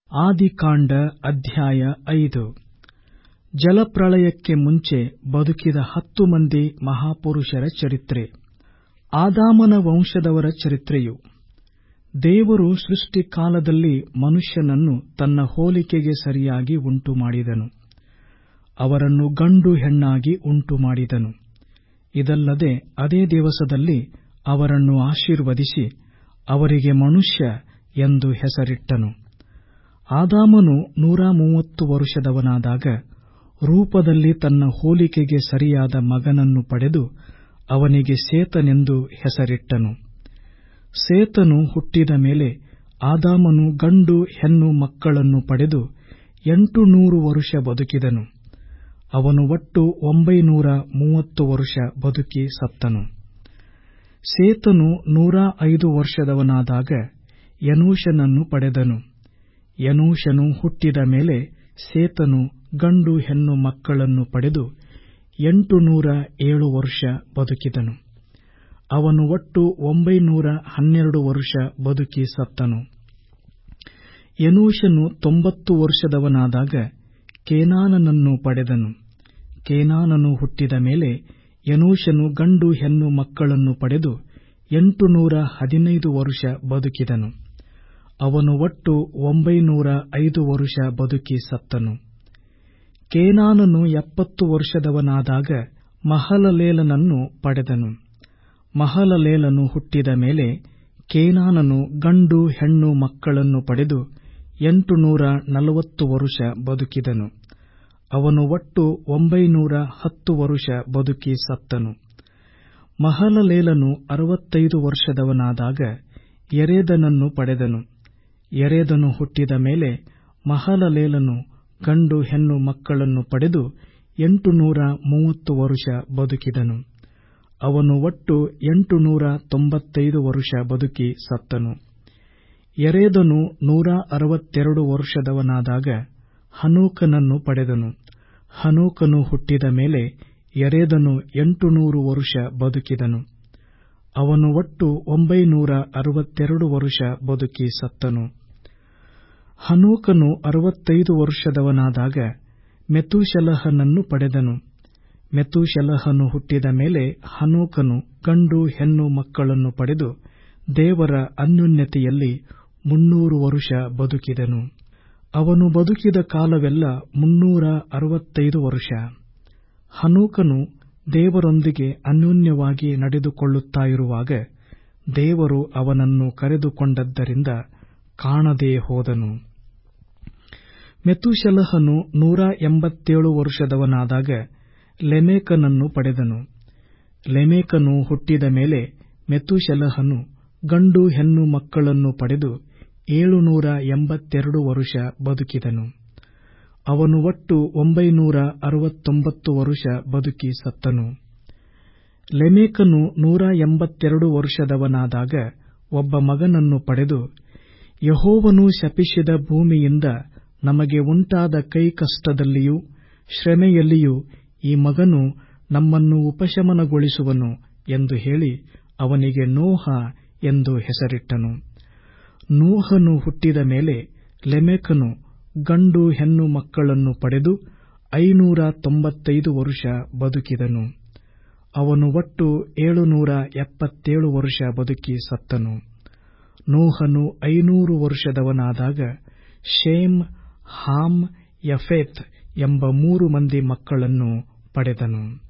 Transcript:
ಆದಿಕಾಂಡ ಅಧ್ಯಾಯ ಐದು ಜಲಪ್ರಳಯಕ್ಕೆ ಮುಂಚೆ ಬದುಕಿದ ಹತ್ತು ಮಂದಿ ಮಹಾಪುರುಷರ ಚರಿತ್ರೆ ಆದಾಮನ ವಂಶದವರ ಚರಿತ್ರೆಯು ದೇವರು ಸೃಷ್ಟಿಕಾಲದಲ್ಲಿ ಮನುಷ್ಯನನ್ನು ತನ್ನ ಹೋಲಿಕೆಗೆ ಸರಿಯಾಗಿ ಉಂಟುಮಾಡಿದನು ಅವರನ್ನು ಗಂಡು ಹೆಣ್ಣಾಗಿ ಉಂಟುಮಾಡಿದನು ಇದಲ್ಲದೆ ಅದೇ ದಿವಸದಲ್ಲಿ ಅವರನ್ನು ಆಶೀರ್ವದಿಸಿ ಅವರಿಗೆ ಮನುಷ್ಯ ಎಂದು ಹೆಸರಿಟ್ಟನು ಆದಾಮನು ನೂರ ಮೂವತ್ತು ವರುಷದವನಾದಾಗ ರೂಪದಲ್ಲಿ ತನ್ನ ಹೋಲಿಕೆಗೆ ಸರಿಯಾದ ಮಗನನ್ನು ಪಡೆದು ಅವನಿಗೆ ಸೇತನೆಂದು ಹೆಸರಿಟ್ಟನು ಸೇತನು ಹುಟ್ಟಿದ ಮೇಲೆ ಆದಾಮನು ಗಂಡು ಹೆಣ್ಣು ಮಕ್ಕಳನ್ನು ಪಡೆದು ಎಂಟು ನೂರು ವರುಷ ಬದುಕಿದನು ಅವನು ಒಟ್ಟು ಒಂಬೈನೂರ ಮೂವತ್ತು ವರುಷ ಬದುಕಿ ಸತ್ತನು ಸೇತನು ನೂರ ಐದು ವರ್ಷದವನಾದಾಗ ಯನೂಷನನ್ನು ಪಡೆದನು ಯನೂಷನು ಹುಟ್ಟಿದ ಮೇಲೆ ಸೇತನು ಗಂಡು ಹೆಣ್ಣು ಮಕ್ಕಳನ್ನು ಪಡೆದು ಎಂಟು ನೂರ ಏಳು ವರ್ಷ ಬದುಕಿದನು ಅವನು ಒಟ್ಟು ಒಂಬೈನೂರ ಹನ್ನೆರಡು ವರುಷ ಬದುಕಿ ಸತ್ತನು ಯನೂಷನು ತೊಂಬತ್ತು ವರ್ಷದವನಾದಾಗ ಕೇನಾನನನ್ನು ಪಡೆದನು ಕೇನಾನನು ಹುಟ್ಟಿದ ಮೇಲೆ ಯನೂಷನು ಗಂಡು ಹೆಣ್ಣು ಮಕ್ಕಳನ್ನು ಪಡೆದು ಎಂಟು ನೂರ ಹದಿನೈದು ವರುಷ ಬದುಕಿದನು ಅವನು ಒಟ್ಟು ಒಂಬೈನೂರ ಐದು ವರುಷ ಬದುಕಿ ಸತ್ತನು ಕೇನಾನನು ಎಪ್ಪತ್ತು ವರ್ಷದವನಾದಾಗ ಮಹಲಲೇಲನನ್ನು ಪಡೆದನು ಮಹಲಲೇಲನು ಹುಟ್ಟಿದ ಮೇಲೆ ಕೇನಾನನು ಗಂಡು ಹೆಣ್ಣು ಮಕ್ಕಳನ್ನು ಪಡೆದು ಎಂಟು ನೂರ ನಲವತ್ತು ವರುಷ ಬದುಕಿದನು ಅವನು ಒಟ್ಟು ಒಂಬೈನೂರ ಹತ್ತು ವರುಷ ಬದುಕಿ ಸತ್ತನು ಮಹಲಲೇಲನು ಅರವತ್ತೈದು ವರ್ಷದವನಾದಾಗ ಯರೇದನನ್ನು ಪಡೆದನು ಯರೇದನು ಹುಟ್ಟಿದ ಮೇಲೆ ಮಹಲಲೇಲನು ಗಂಡು ಹೆಣ್ಣು ಮಕ್ಕಳನ್ನು ಪಡೆದು ಎಂಟು ನೂರ ಮೂವತ್ತು ವರುಷ ಬದುಕಿದನು ಅವನು ಒಟ್ಟು ಎಂಟು ನೂರ ತೊಂಬತ್ತೈದು ವರುಷ ಬದುಕಿ ಸತ್ತನು ಯರೇದನು ನೂರ ಅರವತ್ತೆರಡು ವರ್ಷದವನಾದಾಗ ಹನೂಕನನ್ನು ಪಡೆದನು ಹನೂಕನು ಹುಟ್ಟಿದ ಮೇಲೆ ಯರೇದನು ಎಂಟು ನೂರು ವರುಷ ಬದುಕಿದನು ಅವನು ಒಟ್ಟು ಒಂಬೈನೂರ ಅರವತ್ತೆರಡು ವರುಷ ಬದುಕಿ ಸತ್ತನು ಹನೂಕನು ಅರವತ್ತೈದು ವರ್ಷದವನಾದಾಗ ಮೆತೂಶಲಹನನ್ನು ಪಡೆದನು ಮೆತೂಶಲಹನು ಹುಟ್ಟಿದ ಮೇಲೆ ಹನೂಕನು ಗಂಡು ಹೆಣ್ಣು ಮಕ್ಕಳನ್ನು ಪಡೆದು ದೇವರ ಅನ್ಯೋನ್ಯತೆಯಲ್ಲಿ ಮುನ್ನೂರು ವರುಷ ಬದುಕಿದನು ಅವನು ಬದುಕಿದ ಕಾಲವೆಲ್ಲ ಮುನ್ನೂರ ಅರವತ್ತೈದು ವರುಷ ಹನೂಕನು ದೇವರೊಂದಿಗೆ ಅನ್ಯೋನ್ಯವಾಗಿ ನಡೆದುಕೊಳ್ಳುತ್ತಾ ಇರುವಾಗ ದೇವರು ಅವನನ್ನು ಕರೆದುಕೊಂಡದ್ದರಿಂದ ಕಾಣದೇ ಹೋದನು ಮೆತುಶಲಹನು ನೂರ ಎಂಬತ್ತೇಳು ವರುಷದವನಾದಾಗ ಲೆಮೇಕನನ್ನು ಪಡೆದನು ಲೆಮೇಕನು ಹುಟ್ಟಿದ ಮೇಲೆ ಮೆತುಶಲಹನು ಗಂಡು ಹೆಣ್ಣು ಮಕ್ಕಳನ್ನು ಪಡೆದು ಏಳುನೂರ ಎಂಬತ್ತೆರಡು ವರುಷ ಬದುಕಿದನು ಅವನು ಒಟ್ಟು ಒಂಬೈನೂರ ಅರವತ್ತೊಂಬತ್ತು ವರುಷ ಬದುಕಿ ಸತ್ತನು ಲೆಮೇಕನು ನೂರ ಎಂಬತ್ತೆರಡು ವರ್ಷದವನಾದಾಗ ಒಬ್ಬ ಮಗನನ್ನು ಪಡೆದು ಯಹೋವನು ಶಪಿಸಿದ ಭೂಮಿಯಿಂದ ನಮಗೆ ಉಂಟಾದ ಕೈ ಕಷ್ಟದಲ್ಲಿಯೂ ಶ್ರಮೆಯಲ್ಲಿಯೂ ಈ ಮಗನು ನಮ್ಮನ್ನು ಉಪಶಮನಗೊಳಿಸುವನು ಎಂದು ಹೇಳಿ ಅವನಿಗೆ ನೋಹ ಎಂದು ಹೆಸರಿಟ್ಟನು ನೋಹನು ಹುಟ್ಟಿದ ಮೇಲೆ ಲೆಮೆಕನು ಗಂಡು ಹೆಣ್ಣು ಮಕ್ಕಳನ್ನು ಪಡೆದು ಐನೂರ ತೊಂಬತ್ತೈದು ವರುಷ ಬದುಕಿದನು ಅವನು ಒಟ್ಟು ಏಳುನೂರ ಎಪ್ಪತ್ತೇಳು ವರುಷ ಬದುಕಿ ಸತ್ತನು ನೋಹನು ಐನೂರು ವರ್ಷದವನಾದಾಗ ಶೇಮ್ ಹಾಮ್ ಯಫೇತ್ ಎಂಬ ಮೂರು ಮಂದಿ ಮಕ್ಕಳನ್ನು ಪಡೆದನು